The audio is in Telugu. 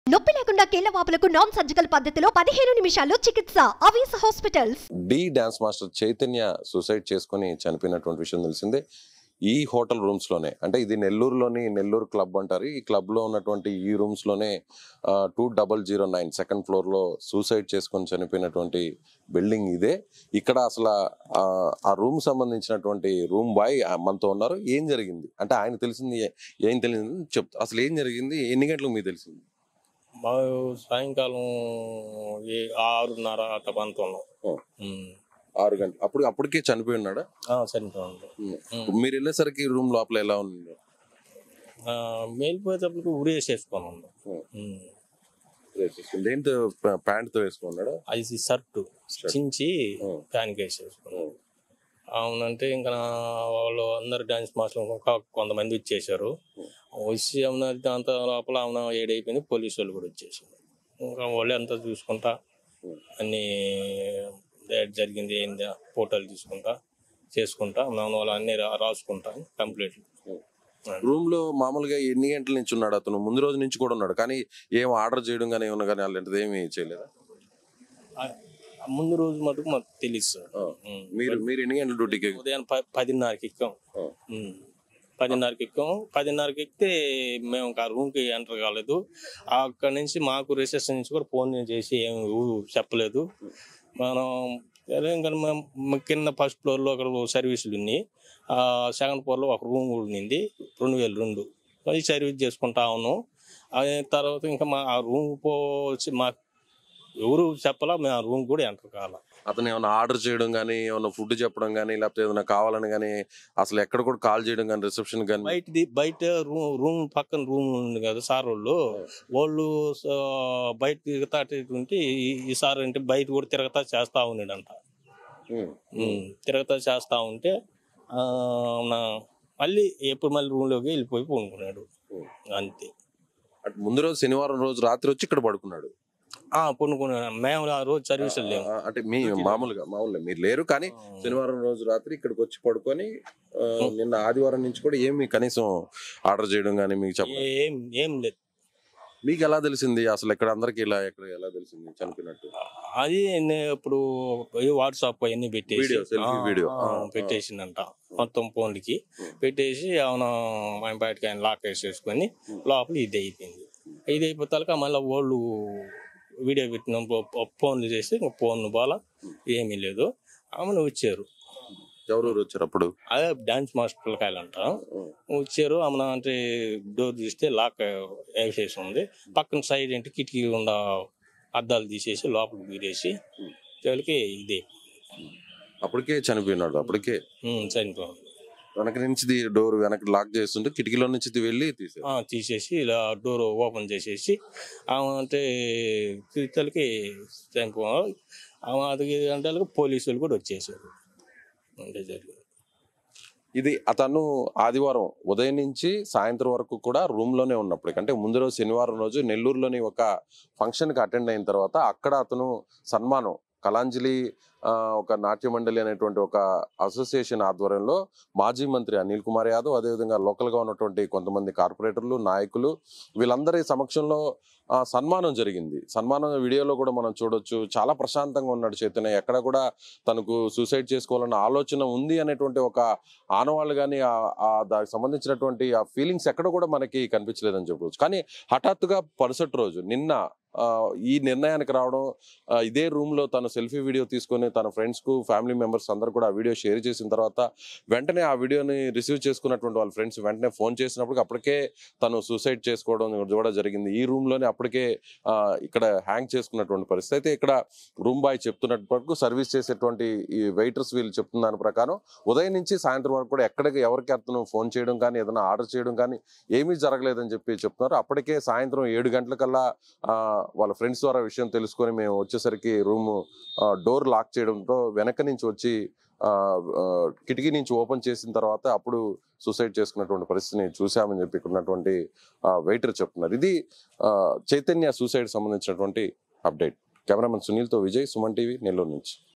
నొప్పి లేకుండా కేళ్ల వాపులకు నాన్ సర్జికల్ పద్ధతిలో పదిహేను నిమిషాల్లో చికిత్స అవీస్ హాస్పిటల్స్ డి డాన్స్ మాస్టర్ చైతన్య సూసైడ్ చేసుకుని చనిపోయినటువంటి విషయం తెలిసిందే ఈ హోటల్ రూమ్స్ లోనే అంటే ఇది నెల్లూరులోని నెల్లూరు క్లబ్ అంటారు ఈ క్లబ్ లో ఉన్నటువంటి ఈ రూమ్స్ లోనే two double zero nine second floor లో సూసైడ్ చేసుకొని చనిపోయినటువంటి బిల్డింగ్ ఇదే ఇక్కడ అసలు ఆ, ఆ రూమ్ సంబంధించినటువంటి రూమ్ బాయ్ మనతో ఉన్నారు ఏం జరిగింది అంటే ఆయన తెలిసింది ఏ- ఏం తెలిసింది చెప్తా అసలు ఏం జరిగింది ఎన్ని గంటలకు మీకు తెలిసింది మా సాయంకాలం ఏ ఆరున్నర అట్ట పంతున్నాం ఓ. ఆరు గంటలు అప్పుడు అప్పటికే చనిపోయి ఉన్నాడా చనిపోయింది మీరు వెళ్ళేసరికి రూమ్ లోపల ఎలా ఉంది మేలిపోయేటప్పటికి ఉరేసేసుకొని ఉన్నాం ఉమ్. దేంతో ప్యాంట్ తో వేసుకున్నాడా అది షర్టు చించి ఉం. ఫ్యాన్కి వేసేసుకున్నాం అవునంటే ఇంకా నా వాళ్ళు అందరు డాన్స్ మాస్టర్లు ఇంకా కొంతమంది వచ్చేసారు వచ్చి అవునా దాంతో లోపల అవునా ఏడైపోయింది పోలీసు వాళ్ళు కూడా వచ్చేసారు ఇంకా వాళ్ళే అంతా చూసుకుంటా ఉం. అన్ని ఏది జరిగింది ఏంది ఫోటోలు తీసుకుంటా చేసుకుంటా మనం వాళ్ళు అన్ని రా- రాసుకుంటా కంప్లీట్ రూమ్ లో మామూలుగా ఎన్ని గంటల నుంచి ఉన్నాడు అతను ముందు రోజు నుంచి కూడా ఉన్నాడు కానీ ఏం ఆర్డర్ చేయడం కానీ ఏమన్నా కానీ అలాంటిది ఏమీ చేయలేదా ముందు రోజు మటుకు మాకు తెలుసు సార్ ఆ. ఉం. మీరు మీరు ఎన్ని గంటల డ్యూటీకి ఉదయం ప- పదిన్నరకి ఎక్కాం ఆ. ఉం. పదిన్నరకి ఎక్కాం పదిన్నరకి ఎక్కితే మేము ఇంకా రూమ్కి ఎంటర్ కాలేదు అక్కడ నుంచి మాకు రిసెప్షన్ నుంచి కూడా ఫోన్ చేసి ఏం ఊ- చెప్పలేదు మనం సరే ఇంకా మేము కింద ఫస్ట్ ఫ్లోర్లో అక్కడ సర్వీసులు ఉన్నాయి ఆ సెకండ్ ఫ్లోర్లో ఒక రూమ్ కూడా ఉన్నింది రెండు వేలు రెండు అది సర్వీస్ చేసుకుంటా ఉన్నాం అదే తర్వాత ఇంకా మా ఆ రూమ్ పోసి మా ఎవరు చెప్పలా మేము ఆ రూమ్ కూడా ఎంటర్ కావాలా అతను ఏమైనా ఆర్డర్ చేయడం కానీ ఏమైనా ఫుడ్ చెప్పడం కానీ లేకపోతే ఏదైనా కావాలని కానీ అసలు ఎక్కడ కూడా కాల్ చేయడం కానీ రిసెప్షన్ కానీ బయటది బయట రూమ్ రూమ్ పక్కన రూమ్ ఉంది కదా సార్ వాళ్ళు వాళ్ళు స- బయట తిరుగుతా అటు ఇటు ఉంటే ఈ- ఈ సార్ అంటే బయట కూడా తిరగతా చేస్తా ఉన్నాడంట ఉమ్, తిరగతా చేస్తా ఉంటే ఆ, నా మళ్ళీ ఎప్పుడు మళ్ళీ రూమ్లోకి వెళ్ళిపోయి పడుకున్నాడు అంతే అటు ముందు రోజు శనివారం రోజు రాత్రి వచ్చి ఇక్కడ పడుకున్నాడు ఆ పడుకున్నాడు మేము ఆ రోజు సర్వీసులు లేవు ఆ, అంటే మీ మామూలుగా మామూలుగా మీరు లేరు కానీ శనివారం రోజు రాత్రి ఇక్కడికి వచ్చి పడుకొని ఆ, నిన్న ఆదివారం నుంచి కూడా ఏమి కనీసం ఆర్డర్ చేయడం కానీ మీకు చెప్ప ఏం ఏం లేదు మీకు ఎలా తెలిసింది అసలు ఇక్కడ అందరికి ఇలా ఎక్కడ ఎలా తెలిసింది చనిపోయినట్టు అది నే- ఇప్పుడు ఈ వాట్సాప్ అవన్నీ పెట్టేసి వీడియో, సెల్ఫీ ఆ, వీడియో. ఆ, ఆ, ఆ. పెట్టేసిందంట మొత్తం ఫోన్లకి పెట్టేసి అవును ఆయన బయటకి ఆయన లాక్ వేసేసుకొని లోపల ఇది అయిపోయింది ఇది అయిపోతాక మళ్ళీ వాళ్ళు వీడియో పెట్టిన ఫోన్లు చేసి ఇంకా ఫోన్ బాల ఏమీ లేదు ఆమెను వచ్చారు ఎవరు ఊరు వచ్చారు అప్పుడు అదే డాన్స్ మాస్టర్ పిల్లకాయలు అంట వచ్చారు ఆమె అంటే డోర్ తీస్తే లాక్ వేసేసి ఉంది పక్కన సైడ్ ఏంటి కిటికీ ఉన్న అద్దాలు తీసేసి లోపలికి వీరేసి చివరికి ఇదే అప్పటికే చనిపోయినాడు అప్పటికే ఉమ్, చనిపోయింది వెనక నుంచి డోర్ వెనక లాక్ చేస్తుంటే కిటికీలో నుంచి తీ- వెళ్ళి తీసారు ఆ, తీసేసి ఇలా డోర్ ఓపెన్ చేసేసి ఆమె అంటే చివరికి చనిపో ఆమె అది గంటలకు పోలీసులు కూడా వచ్చేసారు అంటే జరిగింది ఇది అతను ఆదివారం ఉదయం నుంచి సాయంత్రం వరకు కూడా రూమ్ లోనే ఉన్నప్పటికీ అంటే ముందు రోజు శనివారం రోజు నెల్లూరులోని ఒక ఫంక్షన్ కి అటెండ్ అయిన తర్వాత అక్కడ అతను సన్మానం కళాంజలి ఆ, ఒక నాట్య మండలి అనేటువంటి ఒక అసోసియేషన్ ఆధ్వర్యంలో మాజీ మంత్రి అనిల్ కుమార్ యాదవ్ అదేవిధంగా లోకల్ గా ఉన్నటువంటి కొంతమంది కార్పొరేటర్లు నాయకులు వీళ్ళందరి సమక్షంలో ఆ, సన్మానం జరిగింది సన్మానం వీడియోలో కూడా మనం చూడొచ్చు చాలా ప్రశాంతంగా ఉన్నాడు చైతన్య ఎక్కడ కూడా తనకు సూసైడ్ చేసుకోవాలన్న ఆలోచన ఉంది అనేటువంటి ఒక ఆనవాళ్ళు కానీ దానికి సంబంధించినటువంటి ఆ ఫీలింగ్స్ ఎక్కడ కూడా మనకి కనిపించలేదని చెప్పవచ్చు కానీ హఠాత్తుగా పరుసటి రోజు నిన్న ఆ, ఈ నిర్ణయానికి రావడం ఆ, ఇదే రూమ్ లో తను సెల్ఫీ వీడియో తీసుకొని తన ఫ్రెండ్స్ కు ఫ్యామిలీ మెంబర్స్ అందరు కూడా ఆ వీడియో షేర్ చేసిన తర్వాత వెంటనే ఆ వీడియోని రిసీవ్ చేసుకున్నటువంటి వాళ్ళ ఫ్రెండ్స్ వెంటనే ఫోన్ చేసినప్పుడు అప్పటికే తను సూసైడ్ చేసుకోవడం కూడా జరిగింది ఈ రూమ్ లోనే అప్పటికే ఆ, ఇక్కడ హ్యాంగ్ చేసుకున్నటువంటి పరిస్థితి అయితే ఇక్కడ రూమ్ బాయ్ చెప్తున్నట్టు వరకు సర్వీస్ చేసేటువంటి ఈ వెయిటర్స్ వీళ్ళు చెప్తున్న దాని ప్రకారం ఉదయం నుంచి సాయంత్రం వరకు కూడా ఎక్కడికి ఎవరికి అతను ఫోన్ చేయడం కానీ ఏదైనా ఆర్డర్ చేయడం కానీ ఏమీ జరగలేదని చెప్పి చెప్తున్నారు అప్పటికే సాయంత్రం ఏడు గంటలకల్లా ఆ, వాళ్ళ ఫ్రెండ్స్ ద్వారా విషయం తెలుసుకొని మేము వచ్చేసరికి రూమ్ డోర్ లాక్ చేయడంతో వెనక నుంచి వచ్చి ఆ, ఆ, కిటికీ నుంచి ఓపెన్ చేసిన తర్వాత అప్పుడు సూసైడ్ చేసుకున్నటువంటి పరిస్థితిని చూసామని చెప్పి ఇక్కడ ఉన్నటువంటి వెయిటర్ చెప్తున్నారు ఇది ఆ, చైతన్య సూసైడ్ సంబంధించినటువంటి అప్డేట్ కెమెరామెన్ సునీల్తో విజయ్ సుమన్ టీవీ నెల్లూరు నుంచి